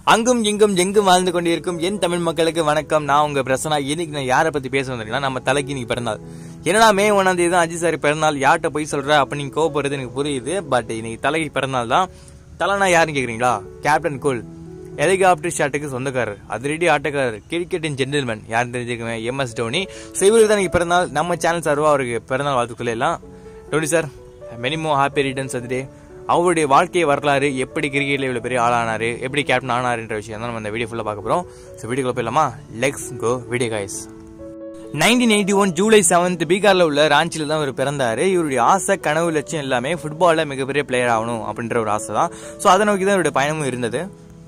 அங்கும் இங்கும் எங்கும் வாழ்ந்து கொண்டிருக்கும் என் தமிழ் மக்களுக்கு வணக்கம் நான் உங்க பிரசனா இன்னைக்கு நான் யாரை பத்தி பேச வந்திருக்கேன்னா நம்ம தலைக்கு இன்னைக்கு பிறந்தாள் என்னடா மே ஒன்னாம் தேதி தான் அஜித் சார் பிறந்தாள் யார்கிட்ட போய் சொல்ற அப்ப நீங்க கோவப்படுறது எனக்கு புரியுது பட் இன்னைக்கு தலைக்கு பிறந்தாள் தான் தலைனா யாருன்னு கேக்குறீங்களா கேப்டன் கூல் ஹெலிகாப்டர் ஷாட்டுக்கு சொந்தக்காரர் அதிரடி ஆட்டக்காரர் கிரிக்கெட்டின் ஜென்டில்மேன் யாரும் தெரிஞ்சுக்குவேன் எம் எஸ் டோனி ஸோ இவருக்கு தான் இன்னைக்கு பிறந்தாள் நம்ம சேனல் சார்வா அவருக்கு பிறந்தநாள் வாழ்த்துக்கள் எல்லாம் Dhoni sir many more happy returns of day அவருடைய வாழ்க்கை வரலாறு எப்படி கிரிக்கெட்ல இவ்வளவு பெரிய ஆளானாரு எப்படி கேப்டன் ஆனாருன்ற விஷயம் தான் நம்ம இந்த வீடியோ ஃபுல்லா பார்க்க போறோம் ஸோ வீடியோக்குள்ள போயிடலாமா let's go video guys nineteen eighty one July seventh பீகார்ல உள்ள ராஞ்சில தான் இவர் பிறந்தாரு இவருடைய ஆசை கனவு லட்சியம் எல்லாமே ஃபுட்பால்ல மிகப்பெரிய பிளேயர் ஆகணும் அப்படின்ற ஒரு ஆசை தான் ஸோ அதை நோக்கி தான் இவருடைய பயணமும் இருந்தது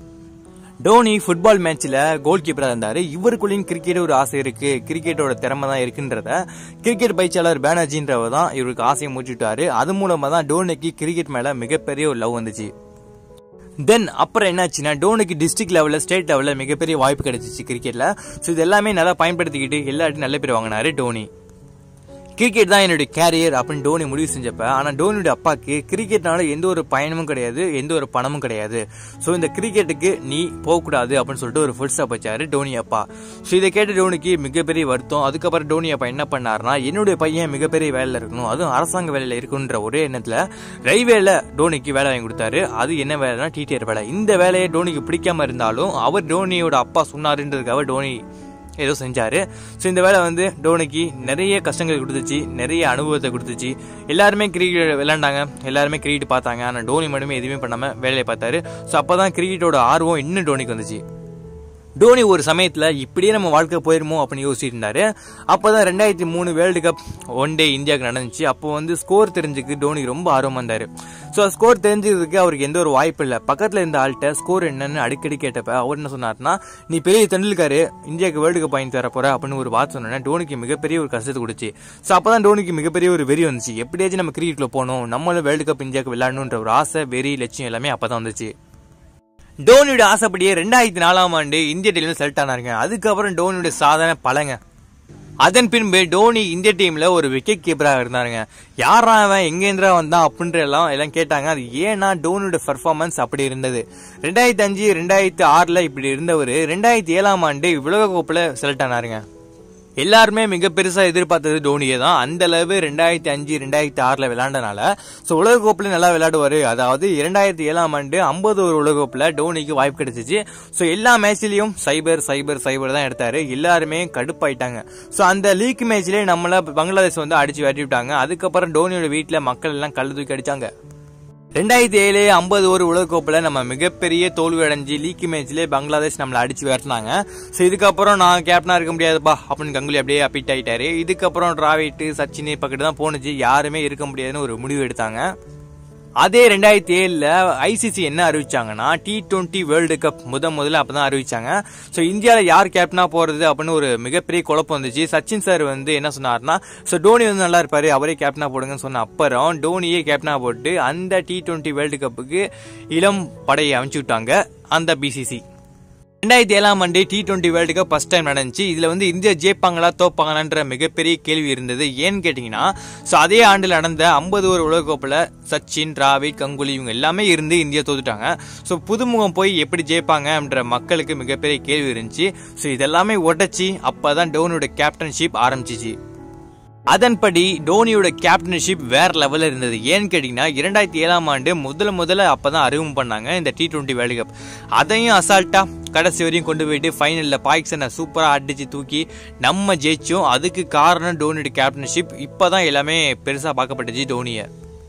டோனி ஃபுட்பால் மேட்ச்ல கோல் கீப்பரா இருந்தாரு இவருக்குள்ளேயும் கிரிக்கெட் ஒரு ஆசை இருக்கு கிரிக்கெட்டோட திறமை தான் இருக்குன்றத கிரிக்கெட் பயிற்சியாளர் பேனர்ஜின்றவர் தான் இவருக்கு ஆசையை மூச்சுட்டாரு அது மூலமா தான் டோனிக்கு கிரிக்கெட் மேல மிகப்பெரிய ஒரு லவ் வந்துச்சு தென் அப்புறம் என்னாச்சுன்னா டோனிக்கு டிஸ்ட்ரிக்ட் லெவலில் ஸ்டேட் லெவலில் மிகப்பெரிய வாய்ப்பு கிடைச்சிச்சு கிரிக்கெட்ல ஸோ இது எல்லாமே நல்லா பயன்படுத்திக்கிட்டு எல்லாத்தையும் நல்ல பேர் வாங்கினாரு டோனி கிரிக்கெட் தான் என்னுடைய கேரியர் அப்படின்னு டோனி முடிவு செஞ்சப்ப ஆனா டோனியுடைய அப்பாக்கு கிரிக்கெட்னால எந்த ஒரு பயணமும் கிடையாது எந்த ஒரு பணமும் கிடையாது ஸோ இந்த கிரிக்கெட்டுக்கு நீ போகக்கூடாது அப்படின்னு சொல்லிட்டு ஒரு ஃபுல் ஸ்டாப் வச்சாரு டோனி அப்பா ஸோ இதை கேட்ட டோனிக்கு மிகப்பெரிய வருத்தம் அதுக்கப்புறம் டோனி அப்பா என்ன பண்ணாருன்னா என்னுடைய பையன் மிகப்பெரிய வேலையில் இருக்கணும் அதுவும் அரசாங்க வேலையில் இருக்கணுன்ற ஒரே எண்ணத்துல ரயில்வேல டோனிக்கு வேலை வாங்கி கொடுத்தாரு அது என்ன வேலைனா டிடிஆர் வேலை இந்த வேலையை டோனிக்கு பிடிக்காம இருந்தாலும் அவர் டோனியோட அப்பா சொன்னாருன்றதுக்காக டோனி ஏதோ செஞ்சாரு ஸோ இந்த வேலை வந்து டோனிக்கு நிறைய கஷ்டங்கள் கொடுத்துச்சு நிறைய அனுபவத்தை கொடுத்துச்சு எல்லாருமே கிரிக்கெட் விளையாண்டாங்க எல்லாருமே கிரிக்கெட் பார்த்தாங்க ஆனால் டோனி மட்டுமே எதுவுமே பண்ணாம வேலையை பார்த்தாரு ஸோ அப்பதான் கிரிக்கெட்டோட ஆர்வம் இன்னும் டோனிக்கு வந்துச்சு டோனி ஒரு சமயத்துல இப்படியே நம்ம வாழ்க்கை போயிருமோ அப்படின்னு யோசிச்சுட்டு இருந்தாரு அப்பதான் ரெண்டாயிரத்தி மூணு வேர்ல்டு கப் ஒன் டே இந்தியாவுக்கு நடந்துச்சு அப்போ வந்து ஸ்கோர் தெரிஞ்சுக்கு டோனி ரொம்ப ஆர்வமா இருந்தாரு ஸோ ஸ்கோர் தெரிஞ்சதுக்கு அவருக்கு எந்த ஒரு வாய்ப்பு இல்லை பக்கத்துல இருந்த ஆள்கிட்ட ஸ்கோர் என்னன்னு அடிக்கடி கேட்டப்ப அவர் என்ன சொன்னார்னா நீ பெரிய தெண்டுல்கர் இந்தியாவுக்கு வேர்ல்டு கப் வாங்கி தர போற அப்படின்னு ஒரு வார்த்தை சொன்னா டோனிக்கு மிகப்பெரிய ஒரு கஷ்டத்தை கொடுச்சு ஸோ அப்பதான் டோனிக்கு மிகப்பெரிய ஒரு வெறி வந்துச்சு எப்படியாச்சும் நம்ம கிரிக்கெட்ல போகணும் நம்மளும் வேர்ல்டு கப் இந்தியாவுக்கு விளையாடணுன்ற ஒரு ஆசை வெறி லட்சியம் எல்லாமே அப்பதான் வந்துச்சு டோனியோட ஆசைப்படியே ரெண்டாயிரத்தி நாலாம் ஆண்டு இந்திய டீம்ல செலக்ட் ஆனாருங்க அதுக்கப்புறம் டோனியோட சாதனை பலங்க அதன் பின்பு டோனி இந்திய டீம்ல ஒரு விக்கெட் கீப்பராக இருந்தாருங்க யாரா அவன் எங்கேந்திரா வந்தான் அப்படின்ற எல்லாம் எல்லாம் கேட்டாங்க அது ஏன்னா டோனியோட பெர்ஃபார்மன்ஸ் அப்படி இருந்தது ரெண்டாயிரத்தி அஞ்சு ரெண்டாயிரத்தி ஆறுல இப்படி இருந்தவர் ரெண்டாயிரத்தி ஏழாம் ஆண்டு உலக கோப்புல செலக்ட் ஆனாருங்க எல்லாருமே மிக பெருசா எதிர்பார்த்தது டோனியே தான் அந்த அளவு ரெண்டாயிரத்தி அஞ்சு ரெண்டாயிரத்தி ஆறுல விளையாண்டனால ஸோ உலகக்கோப்புல நல்லா விளையாடுவாரு அதாவது இரண்டாயிரத்தி ஏழாம் ஆண்டு ஐம்பது ஒரு உலகக்கோப்புல டோனிக்கு வாய்ப்பு கிடைச்சிச்சு ஸோ எல்லா மேட்ச்லயும் சைபர் சைபர் சைபர் தான் எடுத்தாரு எல்லாருமே கடுப்பாயிட்டாங்க ஸோ அந்த லீக் மேட்ச்லயே நம்மள பங்களாதேஷ் வந்து அடிச்சு விரட்டி விட்டாங்க அதுக்கப்புறம் டோனியோட வீட்டுல மக்கள் எல்லாம் கல் தூக்கி அடிச்சாங்க ரெண்டாயிரத்தி ஏழு ஐம்பது ஒரு உலகக்கோப்புல நம்ம மிகப்பெரிய தோல்வி அடைஞ்சு லீக் மேட்ச்ல பங்களாதேஷ் நம்மளை அடிச்சு விரட்டினாங்க ஸோ இதுக்கப்புறம் நான் கேப்டனா இருக்க முடியாதுப்பா அப்படின்னு கங்குலி அப்படியே அப்பிட் ஆயிட்டாரு இதுக்கப்புறம் டிராவிட் சச்சின் பக்கத்து தான் போனுச்சு யாருமே இருக்க முடியாதுன்னு ஒரு முடிவு எடுத்தாங்க அதே ரெண்டாயிரத்தி ஏழுல ஐசிசி என்ன அறிவிச்சாங்கன்னா டி டுவெண்ட்டி வேர்ல்டு கப் முத முதல்ல அப்பதான் அறிவிச்சாங்க ஸோ இந்தியாவில் யார் கேப்டனா போறது அப்படின்னு ஒரு மிகப்பெரிய குழப்பம் வந்துச்சு சச்சின் சார் வந்து என்ன சொன்னார்னா ஸோ டோனி வந்து நல்லா இருப்பாரு அவரே கேப்டனா போடுங்கன்னு சொன்ன அப்புறம் டோனியே கேப்டனா போட்டு அந்த டி டுவெண்ட்டி வேர்ல்டு கப்புக்கு இளம் படையை அமைச்சு விட்டாங்க அந்த பிசிசி ரெண்டாயிரத்தி ஏழாம் ஆண்டு T twenty world cup first time நடந்துச்சு இதுல வந்து இந்தியா ஜெயிப்பாங்களா தோப்பாங்களான்ற மிகப்பெரிய கேள்வி இருந்தது ஏன்னு கேட்டீங்கன்னா ஸோ அதே ஆண்டில் நடந்த ஐம்பது ஒரு உலகக்கோப்பில் சச்சின் டிராவிட் கங்குலி இவங்க எல்லாமே இருந்து இந்தியா தோத்துட்டாங்க ஸோ புதுமுகம் போய் எப்படி ஜெயிப்பாங்கன்ற மக்களுக்கு மிகப்பெரிய கேள்வி இருந்துச்சு ஸோ இதெல்லாமே உடச்சி அப்பதான் டோனியோட கேப்டன்ஷிப் ஆரம்பிச்சிச்சு அதன்படி டோனியோட கேப்டன்ஷிப் வேற லெவலில் இருந்தது ஏன்னு கேட்டீங்கன்னா இரண்டாயிரத்தி ஏழாம் ஆண்டு முதல்ல முதல்ல அப்பதான் அறிமுகம் பண்ணாங்க இந்த டி டுவெண்ட்டி வேர்ல்டு கப் அதையும் அசால்ட்டா கடைசி வரையும் கொண்டு போயிட்டு ஃபைனலில் பாகிஸ்தானை சூப்பராக அடிச்சு தூக்கி நம்ம ஜெயிச்சோம் அதுக்கு காரணம் டோனியோட கேப்டன்ஷிப் இப்போதான் எல்லாமே பெருசாக பார்க்கப்பட்டுச்சு டோனியை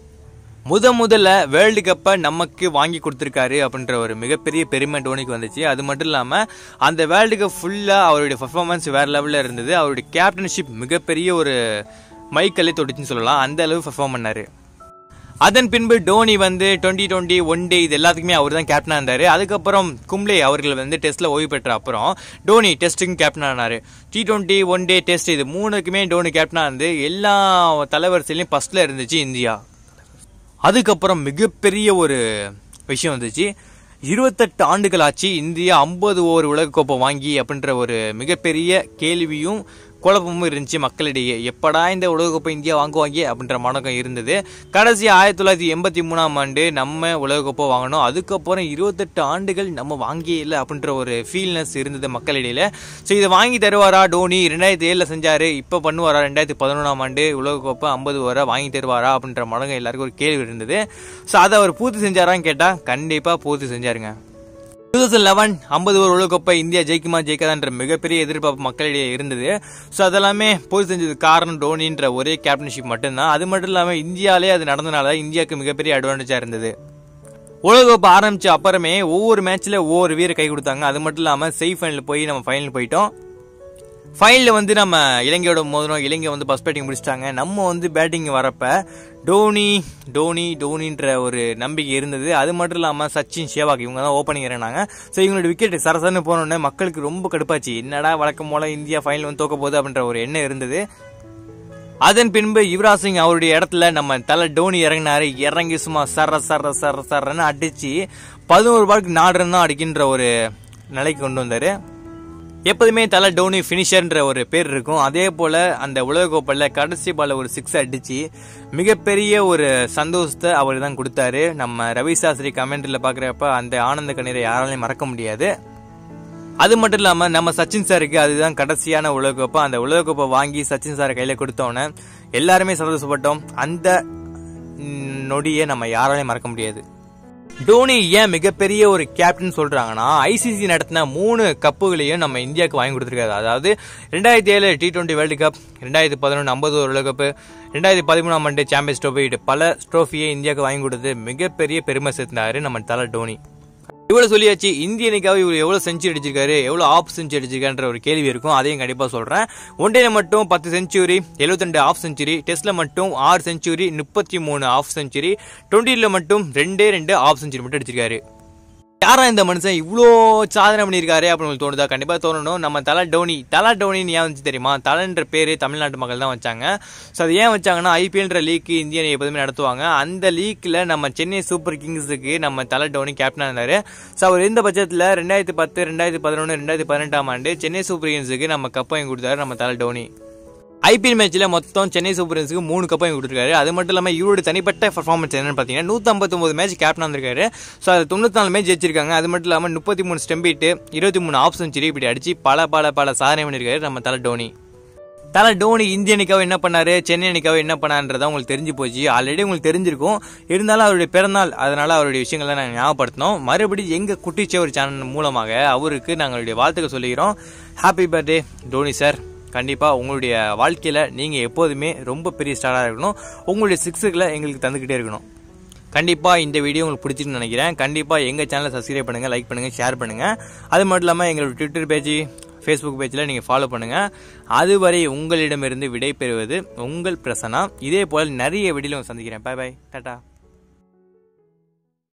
முத முதல்ல வேர்ல்டு கப்பை நமக்கு வாங்கி கொடுத்துருக்காரு அப்படின்ற ஒரு மிகப்பெரிய பெருமை டோனிக்கு வந்துச்சு அது மட்டும் இல்லாமல் அந்த வேர்ல்டு கப் ஃபுல்லாக அவருடைய பர்ஃபார்மன்ஸ் வேற லெவலில் இருந்தது அவருடைய கேப்டன்ஷிப் மிகப்பெரிய ஒரு மைக்கல்லே தொட்டுச்சுன்னு சொல்லலாம் அந்த அளவு பர்ஃபார்ம் பண்ணாரு அதன் பின்பு டோனி வந்து டுவெண்ட்டி டுவெண்ட்டி ஒன் டே இது எல்லாத்துக்குமே அவர் தான் கேப்டனா இருந்தாரு அதுக்கப்புறம் கும்ளே அவர்கள் வந்து டெஸ்ட்ல ஓய்வு பெற்ற அப்புறம் டோனி டெஸ்ட்டுக்கும் கேப்டன் ஆனாரு T twenty one day test இது மூணுக்குமே டோனி கேப்டனா இருந்து எல்லா தலைவரிசையிலையும் ஃபர்ஸ்ட்ல இருந்துச்சு இந்தியா அதுக்கப்புறம் மிகப்பெரிய ஒரு விஷயம் வந்துச்சு இருபத்தெட்டு ஆண்டுகள் ஆச்சு இந்தியா ஐம்பது ஓவர் உலகக்கோப்பை வாங்கி அப்படின்ற ஒரு மிகப்பெரிய கேள்வியும் குழப்பமும் இருந்துச்சு மக்களிடையே எப்படா இந்த உலகக்கோப்பை இந்தியா வாங்குவாங்க அப்படின்ற மனக்கம் இருந்தது கடைசி ஆயிரத்தி தொள்ளாயிரத்தி எண்பத்தி மூணாம் ஆண்டு நம்ம உலகக்கோப்பை வாங்கினோம் அதுக்கப்புறம் இருபத்தெட்டு ஆண்டுகள் நம்ம வாங்கியே இல்லை அப்படின்ற ஒரு ஃபீல்னஸ் இருந்தது மக்களிடையில ஸோ இதை வாங்கி தருவாரா டோனி ரெண்டாயிரத்தி ஏழில் செஞ்சாரு இப்போ பண்ணுவாரா ரெண்டாயிரத்தி பதினொன்றாம் ஆண்டு உலகக்கோப்பை ஐம்பது வர வாங்கி தருவாரா அப்படின்ற மனகம் எல்லாருக்கும் ஒரு கேள்வி இருந்தது ஸோ அதை அவர் பூர்த்தி செஞ்சாரான்னு கேட்டால் கண்டிப்பாக பூர்த்தி செஞ்சாருங்க டூ தௌசண்ட் லெவன் ஐம்பது ஓவர் உலகக்கோப்பை இந்தியா ஜெயிக்குமா ஜெயிக்காதான்ற மிகப்பெரிய எதிர்பார்ப்பு மக்களிடையே இருந்தது ஸோ அதெல்லாமே போய் செஞ்சது காரணம் டோனின்ற ஒரே கேப்டன்ஷிப் மட்டும்தான் அது மட்டும் இல்லாமல் இந்தியாலே அது நடந்தனால இந்தியாவுக்கு மிகப்பெரிய அட்வான்டேஜாக இருந்தது உலகக்கோப்பை ஆரம்பிச்ச அப்புறமே ஒவ்வொரு மேட்ச்ல ஒவ்வொரு வீரர் கை கொடுத்தாங்க அது மட்டும் இல்லாமல் செய் ஃபைனல் போய் நம்ம ஃபைனல் போயிட்டோம் ஃபைனலில் வந்து நம்ம இலங்கையோட மோதிரம் இலங்கை வந்து ஃபஸ்ட் பேட்டிங் முடிச்சிட்டாங்க நம்ம வந்து பேட்டிங் வரப்ப டோனி டோனி டோனின்ற ஒரு நம்பிக்கை இருந்தது அது மட்டும் இல்லாமல் சச்சின் சேவாக் இவங்க தான் ஓப்பனிங் இறங்கினாங்க ஸோ இவங்களோட விக்கெட் சரசரன்னு போனோடனே மக்களுக்கு ரொம்ப கடுப்பாச்சு என்னடா வழக்கம் போல இந்தியா ஃபைனல் வந்து தோக்க போகுது அப்படின்ற ஒரு எண்ணம் இருந்தது அதன் பின்பு யுவராஜ் சிங் அவருடைய இடத்துல நம்ம தலை டோனி இறங்கினாரு இறங்கி சும்மா சர சர சர சரன்னு அடிச்சு பதினோரு பாலுக்கு நாலு ரன் தான் அடிக்கின்ற ஒரு நிலைக்கு கொண்டு வந்தாரு எப்போதுமே தலை டோனி ஃபினிஷர்ன்ற ஒரு பேர் இருக்கும் அதே போல அந்த உலகக்கோப்பையில் கடைசி பால ஒரு சிக்ஸ் அடிச்சு மிகப்பெரிய ஒரு சந்தோஷத்தை அவர் தான் கொடுத்தாரு நம்ம ரவி சாஸ்திரி கமெண்ட்ரியில் பார்க்குறப்ப அந்த ஆனந்த கண்ணீரை யாராலையும் மறக்க முடியாது அது மட்டும் இல்லாம நம்ம சச்சின் சாருக்கு அதுதான் கடைசியான உலகக்கோப்பை அந்த உலகக்கோப்பை வாங்கி சச்சின் சார் கையில கொடுத்தோன்னே எல்லாருமே சந்தோஷப்பட்டோம் அந்த ம், நொடியை நம்ம யாராலையும் மறக்க முடியாது டோனி ஏன் மிகப்பெரிய ஒரு கேப்டன் சொல்றாங்கன்னா ஐசிசி நடத்தின மூணு கப்புகளையும் நம்ம இந்தியாவுக்கு வாங்கி கொடுத்துருக்காரு அதாவது ரெண்டாயிரத்தி ஏழு டி டுவெண்ட்டி வேர்ல்டு கப் ரெண்டாயிரத்தி பதினொன்று ஐம்பது ஒரு உலக கப் ரெண்டாயிரத்தி பதிமூணாம் ஆண்டு சாம்பியன்ஸ் ட்ரோஃபி பல ட்ரோஃபியை இந்தியாவுக்கு வாங்கி கொடுத்து மிகப்பெரிய பெருமை சேர்த்தாரு நம்ம தலை டோனி இவ்வளவு சொல்லியாச்சு இந்திய அணிக்காக இவர் எவ்வளவு செஞ்சுரி அடிச்சிருக்காரு எவ்வளவு ஆஃப் செஞ்சுரி அடிச்சிருக்கான்ற ஒரு கேள்வி இருக்கும் அதையும் கண்டிப்பா சொல்றேன் ஒன் டேல மட்டும் பத்து செஞ்சுரி 72 ஆஃப் செஞ்சுரி டெஸ்ட்ல மட்டும் ஆறு செஞ்சுரி முப்பத்தி மூணு ஆஃப் செஞ்சுரி டுவெண்ட்டில மட்டும் ரெண்டே ரெண்டு ஆஃப் செஞ்சுரி மட்டும் அடிச்சிருக்காரு யாரா இந்த மனுஷன் இவ்வளோ சாதனை பண்ணியிருக்காரு அப்படின்னு உங்களுக்கு தோணுதா கண்டிப்பாக தோணணும் நம்ம தலை டோனி தலை டோனின்னு ஏன் வந்துச்சு தெரியுமா தலைன்ற பேர் தமிழ்நாட்டு மக்கள் தான் வச்சாங்க ஸோ அது ஏன் வச்சாங்கன்னா ஐபிஎல்ன்ற லீக் இந்தியன் எப்போதுமே நடத்துவாங்க அந்த லீக்கில் நம்ம சென்னை சூப்பர் கிங்ஸுக்கு நம்ம தலை டோனி கேப்டனாக இருந்தார் ஸோ அவர் இருந்த பட்சத்தில் ரெண்டாயிரத்தி பத்து ரெண்டாயிரத்தி பதினொன்று ரெண்டாயிரத்தி பதினெட்டாம் ஆண்டு சென்னை சூப்பர் கிங்ஸுக்கு நம்ம கப் வாங்கி கொடுத்தாரு நம்ம தலை டோனி ஐபிஎல் மேட்ச்ல மொத்தம் சென்னை சூப்பர் கிங்ஸ்க்கு மூணு கப்பையும் கொடுத்துருக்காரு அது மட்டும் இல்லாமல் இவரோட தனிப்பட்ட பர்ஃபார்மன்ஸ் என்னன்னு பார்த்தீங்கன்னா நூற்றம்பத்தொம்பது மேட்ச் கேப்டன் வந்திருக்காரு ஸோ அது தொண்ணூத்தி நாலு மேட்ச் ஜெயிச்சிருக்காங்க அது மட்டும் இல்லாமல் முப்பத்தி மூணு ஸ்டெம்பிட்டு இருபத்தி மூணு ஆஃப் செஞ்சுரி இப்படி அடிச்சு பல பல பல சாதனை பண்ணியிருக்காரு நம்ம தலை டோனி தலை டோனி இந்திய அணிக்காக என்ன பண்ணாரு சென்னை அணிக்காக என்ன பண்ணான்றதா உங்களுக்கு தெரிஞ்சு போச்சு ஆல்ரெடி உங்களுக்கு தெரிஞ்சிருக்கும் இருந்தாலும் அவருடைய பிறநாள் அதனால அவருடைய விஷயங்களை நாங்கள் ஞாபகப்படுத்தினோம் மறுபடியும் எங்க குட்டிச்சவர் சேனல் மூலமாக அவருக்கு நாங்களுடைய வாழ்த்துக்கள் சொல்லிக்கிறோம் ஹாப்பி பர்த்டே டோனி சார் கண்டிப்பாக உங்களுடைய வாழ்க்கையில் நீங்கள் எப்போதுமே ரொம்ப பெரிய ஸ்டாராக இருக்கணும் உங்களுடைய சிக்ஸுகளை எங்களுக்கு தந்துக்கிட்டே இருக்கணும் கண்டிப்பாக இந்த வீடியோ உங்களுக்கு பிடிச்சிருக்குன்னு நினைக்கிறேன் கண்டிப்பாக எங்கள் சேனலை சப்ஸ்கிரைப் பண்ணுங்கள் லைக் பண்ணுங்கள் ஷேர் பண்ணுங்கள் அது மட்டும் இல்லாமல் எங்களோட ட்விட்டர் பேஜ் ஃபேஸ்புக் பேஜில் நீங்கள் ஃபாலோ பண்ணுங்கள் அதுவரை உங்களிடமிருந்து விடை பெறுவது உங்கள் பிரசனா இதே போல் நிறைய வீடியோவில் சந்திக்கிறேன் பை பை டாட்டா